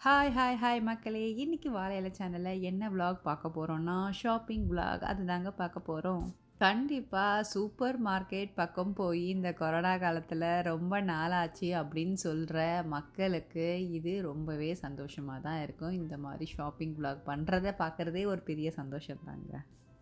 Hi hi hi மக்களே இன்னைக்கு வாழை இலை சேனலில் என்ன vlog பார்க்க போகிறோம்னா ஷாப்பிங் vlog அதுதாங்க பார்க்க போகிறோம் கண்டிப்பாக சூப்பர் மார்க்கெட் பக்கம் போய் இந்த கொரோனா காலத்தில் ரொம்ப நாளாச்சு அப்படின்னு சொல்கிற மக்களுக்கு இது ரொம்பவே சந்தோஷமாக தான் இருக்கும் இந்த மாதிரி ஷாப்பிங் vlog பண்ணுறத பார்க்குறதே ஒரு பெரிய சந்தோஷம் தாங்க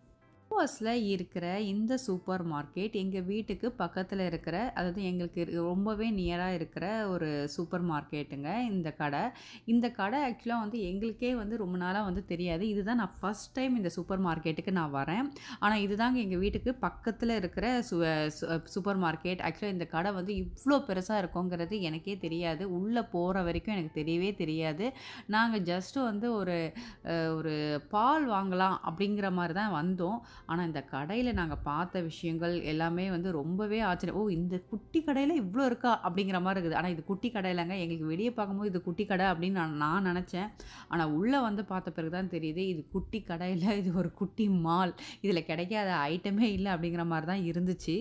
யூஎஸில் இருக்கிற இந்த சூப்பர் மார்க்கெட் எங்கள் வீட்டுக்கு பக்கத்தில் இருக்கிற அதாவது எங்களுக்கு இரு- ரொம்பவே நியராக இருக்கிற ஒரு சூப்பர் மார்க்கெட்டுங்க இந்த கடை இந்த கடை ஆக்சுவலாக வந்து எங்களுக்கே வந்து ரொம்ப நாளாக வந்து தெரியாது இதுதான் நான் ஃபஸ்ட் டைம் இந்த சூப்பர் மார்க்கெட்டுக்கு நான் வரேன் ஆனால் இதுதாங்க எங்கள் வீட்டுக்கு பக்கத்தில் இருக்கிற சு சு- சூப்பர் மார்க்கெட் ஆக்சுவலாக இந்த கடை வந்து இவ்வளோ பெருசாக இருக்குங்கிறது எனக்கே தெரியாது உள்ளே போகிற வரைக்கும் எனக்கு தெரியவே தெரியாது நாங்கள் ஜஸ்ட்டு வந்து ஒரு அஹ், ஒரு பால் வாங்கலாம் அப்படிங்கிற மாதிரி தான் வந்தோம் ஆனால் இந்த கடையில் நாங்கள் பார்த்த விஷயங்கள் எல்லாமே வந்து ரொம்பவே ஆச்சரியம் ஓ இந்த குட்டி கடையில் இவ்வளோ இருக்கா அப்படிங்கிற மாதிரி இருக்குது ஆனால் இது குட்டி கடையிலங்க எங்களுக்கு வெளியே பார்க்கும்போது இது குட்டி கடை அப்படின்னு நான் நான் நினச்சேன் ஆனால் உள்ளே வந்து பார்த்த பிறகு தான் தெரியுது இது குட்டி கடையில் இது ஒரு குட்டி மால் இதில் கிடைக்காத ஐட்டமே இல்லை அப்படிங்கிற மாதிரி தான் இருந்துச்சு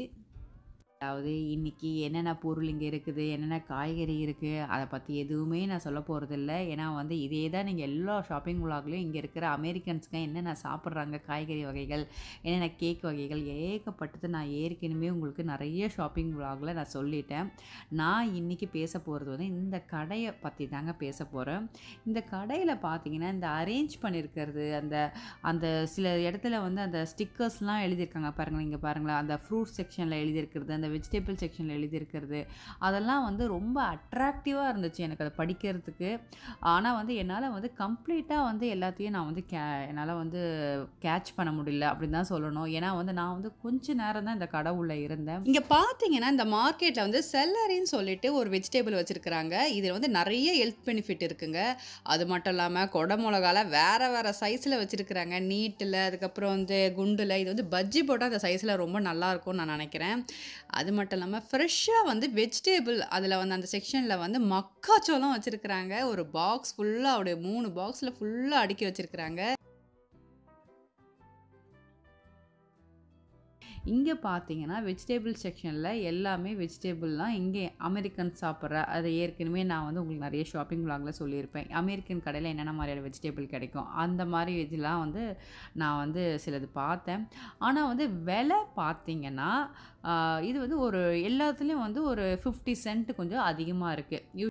அதாவது இன்னைக்கு என்னென்ன பொருள் இங்கே இருக்குது என்னென்ன காய்கறி இருக்குது அதை பற்றி எதுவுமே நான் சொல்ல போகிறதில்ல ஏன்னா வந்து இதே தான் நீங்கள் எல்லா ஷாப்பிங் விலாக்லேயும் இங்கே இருக்கிற அமெரிக்கன்ஸுங்க என்னென்ன சாப்பிட்றாங்க காய்கறி வகைகள் என்னென்ன கேக் வகைகள் ஏகப்பட்டது நான் ஏற்கனவே உங்களுக்கு நிறைய ஷாப்பிங் விலாகில் நான் சொல்லிட்டேன் நான் இன்றைக்கி பேச போகிறது வந்து இந்த கடையை பற்றி தாங்க பேச போகிறேன் இந்த கடையில் பார்த்தீங்கன்னா இந்த அரேஞ்ச் பண்ணியிருக்கிறது அந்த அந்த சில இடத்துல வந்து அந்த ஸ்டிக்கர்ஸ்லாம் எழுதியிருக்காங்க பாருங்களேன் இங்கே பாருங்களேன் அந்த ஃப்ரூட் செக்ஷனில் எழுதியிருக்கிறது அந்த வெஜிடபிள் செக்ஷனில் எழுதியிருக்கிறது அதெல்லாம் வந்து ரொம்ப அட்ராக்டிவாக இருந்துச்சு எனக்கு அதை படிக்கிறதுக்கு ஆனால் வந்து என்னால் வந்து கம்ப்ளீட்டாக வந்து எல்லாத்தையும் நான் வந்து கே என்னால் வந்து கேட்ச் பண்ண முடியல அப்படின்னு தான் சொல்லணும் ஏன்னா வந்து நான் வந்து கொஞ்ச நேரம் தான் இந்த கடை உள்ள இருந்தேன் இங்கே பார்த்தீங்கன்னா இந்த மார்க்கெட்டில் வந்து செல்லரின்னு சொல்லிட்டு ஒரு வெஜிடபிள் வச்சுருக்குறாங்க இதில் வந்து நிறைய ஹெல்த் பெனிஃபிட் இருக்குங்க அது மட்டும் இல்லாமல் கொடை மிளகால வேறு வேறு சைஸில் வச்சுருக்குறாங்க நீட்டில் அதுக்கப்புறம் வந்து குண்டில் இது வந்து பஜ்ஜி போட்டால் அந்த சைஸில் ரொம்ப நல்லா இருக்கும்னு நான் நினைக்கிறேன் அது மட்டும் இல்லாமல் ஃப்ரெஷ்ஷாக வந்து வெஜிடபிள் அதில் வந்து அந்த செக்ஷனில் வந்து மக்காச்சோளம் வச்சுருக்குறாங்க ஒரு பாக்ஸ் ஃபுல்லாக அப்படியே மூணு பாக்ஸில் ஃபுல்லாக அடுக்கி வச்சுருக்குறாங்க இங்கே பார்த்தீங்கன்னா வெஜிடபிள் செக்ஷனில் எல்லாமே வெஜிடபிள்லாம் இங்கே அமெரிக்கன் சாப்பிட்ற அதை ஏற்கனவே நான் வந்து உங்களுக்கு நிறைய ஷாப்பிங் vlogல சொல்லியிருப்பேன் அமெரிக்கன் கடையில் என்னென்ன மாதிரியான வெஜிடபிள் கிடைக்கும் அந்த மாதிரி இதெல்லாம் வந்து நான் வந்து சிலது பார்த்தேன் ஆனால் வந்து விலை பார்த்தீங்கன்னா ஆஹ், இது வந்து ஒரு எல்லாத்துலேயும் வந்து ஒரு ஃபிஃப்டி சென்ட் கொஞ்சம் அதிகமாக இருக்குது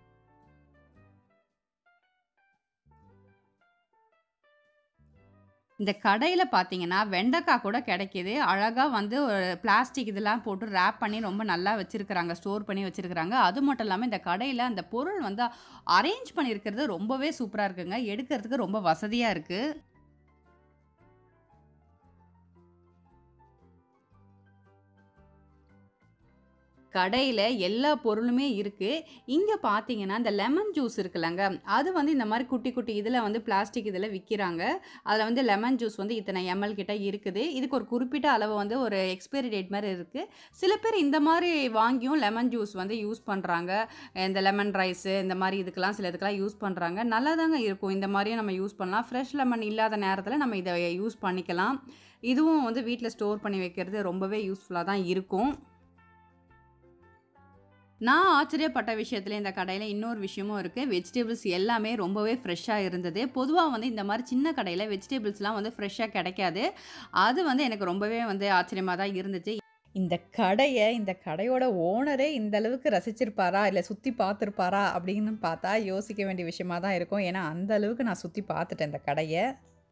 இந்த கடையில் பார்த்தீங்கன்னா வெண்டைக்காய் கூட கிடைக்கிது அழகாக வந்து ஒரு பிளாஸ்டிக் இதெல்லாம் போட்டு ரேப் பண்ணி ரொம்ப நல்லா வச்சுருக்குறாங்க ஸ்டோர் பண்ணி வச்சுருக்குறாங்க அது மட்டும் இல்லாமல் இந்த கடையில் அந்த பொருள் வந்து அரேஞ்ச் பண்ணியிருக்கிறது ரொம்பவே சூப்பராக இருக்குங்க எடுக்கிறதுக்கு ரொம்ப வசதியாக இருக்குது கடையில் எல்லா பொருளுமே இருக்குது இங்கே பார்த்தீங்கன்னா இந்த லெமன் ஜூஸ் இருக்குல்லங்க அது வந்து இந்த மாதிரி குட்டி குட்டி இதில் வந்து பிளாஸ்டிக் இதில் விற்கிறாங்க அதில் வந்து லெமன் ஜூஸ் வந்து இத்தனை எம்எல் கிட்ட இருக்குது இதுக்கு ஒரு குறிப்பிட்ட அளவு வந்து ஒரு எக்ஸ்பைரி டேட் மாதிரி இருக்குது சில பேர் இந்த மாதிரி வாங்கியும் லெமன் ஜூஸ் வந்து யூஸ் பண்ணுறாங்க இந்த லெமன் ரைஸு இந்த மாதிரி இதுக்கெல்லாம் சில இதுக்கெல்லாம் யூஸ் பண்ணுறாங்க நல்லா தாங்க இருக்கும் இந்த மாதிரியும் நம்ம யூஸ் பண்ணலாம் ஃப்ரெஷ் லெமன் இல்லாத நேரத்தில் நம்ம இதை யூஸ் பண்ணிக்கலாம் இதுவும் வந்து வீட்டில் ஸ்டோர் பண்ணி வைக்கிறது ரொம்பவே யூஸ்ஃபுல்லாக தான் இருக்கும் நான் ஆச்சரியப்பட்ட விஷயத்துல இந்த கடையில் இன்னொரு விஷயமும் இருக்குது வெஜிடபிள்ஸ் எல்லாமே ரொம்பவே ஃப்ரெஷ்ஷாக இருந்தது பொதுவாக வந்து இந்த மாதிரி சின்ன கடையில் வெஜிடபிள்ஸ்லாம் வந்து ஃப்ரெஷ்ஷாக கிடைக்காது அது வந்து எனக்கு ரொம்பவே வந்து ஆச்சரியமாக தான் இருந்துச்சு இந்த கடையை இந்த கடையோட ஓனரே இந்த அளவுக்கு ரசிச்சிருப்பாரா இல்லை சுற்றி பார்த்துருப்பாரா அப்படின்னு பார்த்தா யோசிக்க வேண்டிய விஷயமா தான் இருக்கும் ஏன்னா அந்த அளவுக்கு நான் சுற்றி பார்த்துட்டேன் இந்த கடையை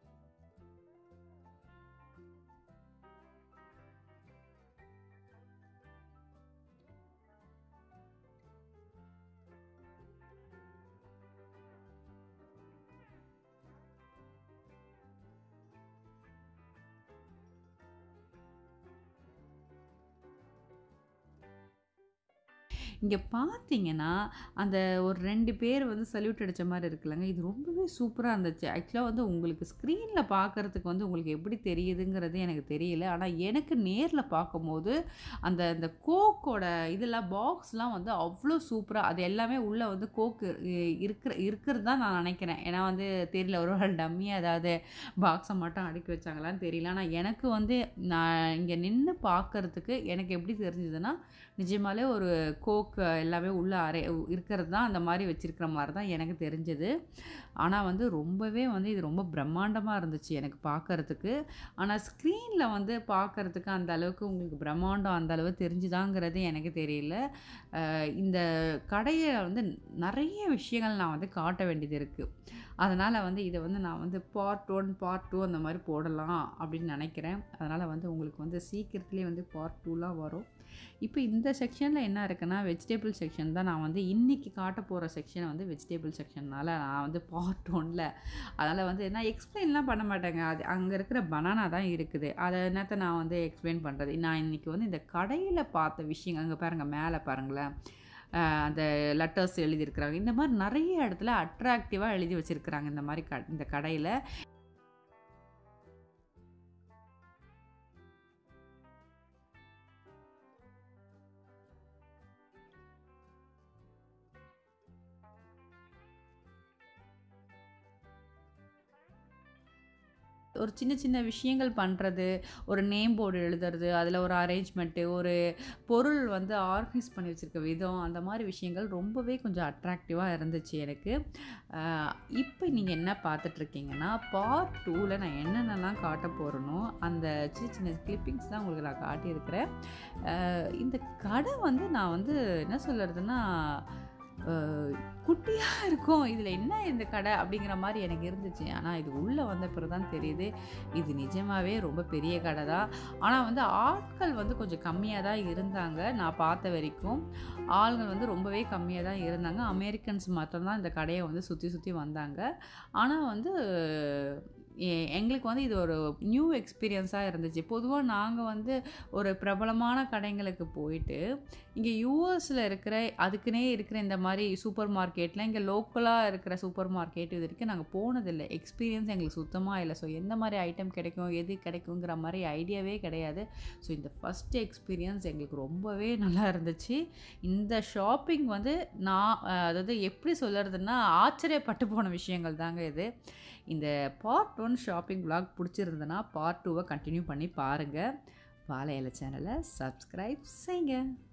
இங்கே பார்த்தீங்கன்னா அந்த ஒரு ரெண்டு பேர் வந்து சல்யூட் அடித்த மாதிரி இருக்குல்லங்க இது ரொம்பவே சூப்பராக இருந்துச்சு ஆக்சுவலாக வந்து உங்களுக்கு ஸ்க்ரீனில் பார்க்குறதுக்கு வந்து உங்களுக்கு எப்படி தெரியுதுங்கிறது எனக்கு தெரியல ஆனால் எனக்கு நேரில் பார்க்கும்போது அந்த அந்த கோக்கோட இதெல்லாம் பாக்ஸ்லாம் வந்து அவ்வளோ சூப்பராக அது எல்லாமே உள்ளே வந்து கோக்கு இருக்கிற இருக்கிறது தான் நான் நினைக்கிறேன் ஏன்னா வந்து தெரியல ஒரு ஒரு டம்மியாக ஏதாவது பாக்ஸை மட்டும் அடுக்கி வச்சாங்களான்னு தெரியல ஆனால் எனக்கு வந்து நான் இங்கே நின்று பார்க்கறதுக்கு எனக்கு எப்படி தெரிஞ்சதுன்னா நிஜமாலே ஒரு கோக் எல்லாமே உள்ள அறை இருக்கிறது தான் அந்த மாரி வச்சிருக்கிற மாரி தான் எனக்கு தெரிஞ்சது. ஆனா வந்து ரொம்பவே வந்து இது ரொம்ப பிரம்மாண்டமா இருந்துச்சு எனக்கு பார்க்கறதுக்கு. ஆனா ஸ்க்ரீன்ல வந்து பார்க்கறதுக்கு அந்த அளவுக்கு உங்களுக்கு பிரம்மாண்டம் அந்த அளவு தெரிஞ்சுதாங்கிறது எனக்கு தெரியல. அ இந்த கடைய வந்து நெறைய விஷயங்கள் நான் வந்து காட்ட வேண்டியது இருக்கு. அதனால வந்து இத வந்து நான் வந்து பார்ட் 1, பார்ட் 2 அந்த மாரி போடலாம் அப்படின்னு நெனைக்கிறேன். அதனால வந்து உங்களுக்கு வந்து சீக்கிரத்திலேயே வந்து பார்ட் 2லாம் வரும். இப்ப இந்த செக்ஷன்ல என்ன இருக்குன்னா, வெஜிடபிள் செக்ஷன் தான் நான் வந்து இன்னைக்கு காட்டப் போற செக்ஷன் வந்து வெஜிடபிள் செக்ஷன்னால நான் வந்து பார்ட் 1ல அதனால வந்து நான் எக்ஸ்ப்ளைன்லாம் பண்ண மாட்டேங்க. அது அங்க இருக்கிற பனானா தான் இருக்குது. அத என்னத்த நான் வந்து எக்ஸ்ப்ளைன் பண்றது. நான் இன்னைக்கு வந்து இந்த கடையில பார்த்த விஷயங்கள் அங்க பாருங்க மேல பாருங்களேன். அ அந்த லெட்டர்ஸ் எழுதியிருக்கிறாங்க. இந்த மாரி நெறைய இடத்துல அட்ராக்டிவா எழுதி வச்சிருக்கிறாங்க இந்த மாரி க இந்த கடையில. ஒரு சின்ன சின்ன விஷயங்கள் பண்றது, ஒரு நேம் போர்டு எழுதுறது, அதுல ஒரு அரேஞ்ச்மென்ட்டு, ஒரு பொருள் வந்து ஆர்கனைஸ் பண்ணி வச்சிருக்க விதம், அந்த மாரி விஷயங்கள் ரொம்பவே கொஞ்சம் அட்ராக்டிவா இருந்துச்சு எனக்கு. அ இப்ப நீங்க என்ன பார்த்துட்டுருக்கீங்கன்னா, பார்ட் 2ல நான் என்னென்னலாம் காட்டப் போறேனோ, அந்த சின்ன சின்ன கிளிப்பிங்ஸ் தான் உங்களுக்கு நான் காட்டியிருக்கிறேன். அ இந்த கடை வந்து நான் வந்து என்ன சொல்றதுன்னா, அ குட்டியா இருக்கும். இதுல என்ன இந்த கடை அப்படிங்கிற மாரி எனக்கு இருந்துச்சு. ஆனா இது உள்ள வந்த பிறகு தான் தெரியுது. இது நிஜமாவே ரொம்ப பெரிய கடை தான். ஆனா வந்து ஆட்கள் வந்து கொஞ்சம் கம்மியா தான் இருந்தாங்க. நான் பார்த்த வரைக்கும். ஆள்கள் வந்து ரொம்பவே கம்மியா தான் இருந்தாங்க. அமெரிக்கன்ஸ் மாத்திரம் தான் இந்த கடைய வந்து சுத்தி சுத்தி வந்தாங்க. ஆனா வந்து எ எங்களுக்கு வந்து இது ஒரு நியூ எக்ஸ்பீரியன்ஸா இருந்துச்சு. பொதுவா நாங்க வந்து ஒரு பிரபலமான கடைங்களுக்கு போயிட்டு, இங்க யுஎஸ்ல இருக்கிற அதுக்குன்னே இருக்கிற இந்த மாரி சூப்பர் மார்க்கெட்ல இங்க லோக்கலா இருக்கிற சூப்பர் மார்க்கெட் இதுவரைக்கும் நாங்க போனதில்ல. எக்ஸ்பீரியன்ஸ் எங்களுக்கு சுத்தமா இல்ல. ஸோ எந்த மாரி ஐட்டம் கிடைக்கும், எது கிடைக்குங்கிற மாரி ஐடியாவே கிடையாது. ஸோ இந்த ஃபர்ஸ்ட் எக்ஸ்பீரியன்ஸ் எங்களுக்கு ரொம்பவே நல்லா இருந்துச்சு. இந்த ஷாப்பிங் வந்து நான் அ அதாவது எப்படி சொல்றதுன்னா, ஆச்சரியப்பட்டு போன விஷயங்கள் தாங்க இது. இந்த பார்ட் 1 ஷாப்பிங் விளாக் புடிச்சிருந்ததுன்னா, பார்ட் 2வ கன்டின்யூ பண்ணி பாருங்க. வாழை இலை சேனல சப்ஸ்கிரைப் செய்யுங்க.